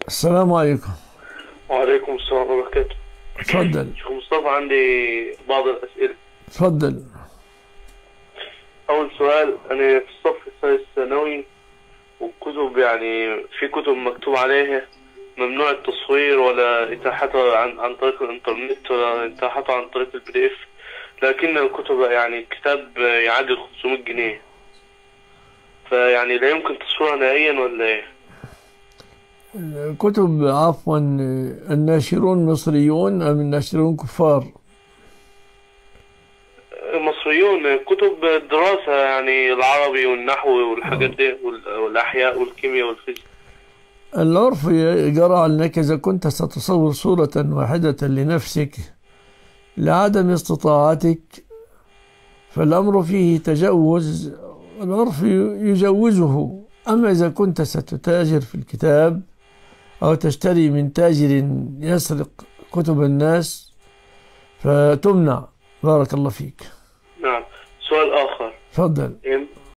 السلام عليكم وعليكم السلام ورحمة الله وبركاته تفضل شيخ مصطفى عندي بعض الأسئلة تفضل أول سؤال أنا في الصف الثالث ثانوي والكتب يعني في كتب مكتوب عليها ممنوع التصوير ولا إتاحتها عن, عن طريق الإنترنت ولا إتاحتها عن طريق البي دي إف لكن الكتب يعني كتاب يعادل 500 جنيه فيعني لا يمكن تصويرها نهائيا ولا إيه؟ كتب عفوا الناشرون مصريون أم الناشرون كفار مصريون كتب دراسة يعني العربي والنحو والحاجات دي وال- والأحياء والكيمياء والفيزياء العرف يرى أنك إذا كنت ستصور صورة واحدة لنفسك لعدم استطاعتك فالأمر فيه تجوز العرف يجوزه أما إذا كنت ستتاجر في الكتاب أو تشتري من تاجر يسرق كتب الناس فتمنع بارك الله فيك نعم سؤال آخر تفضل إيه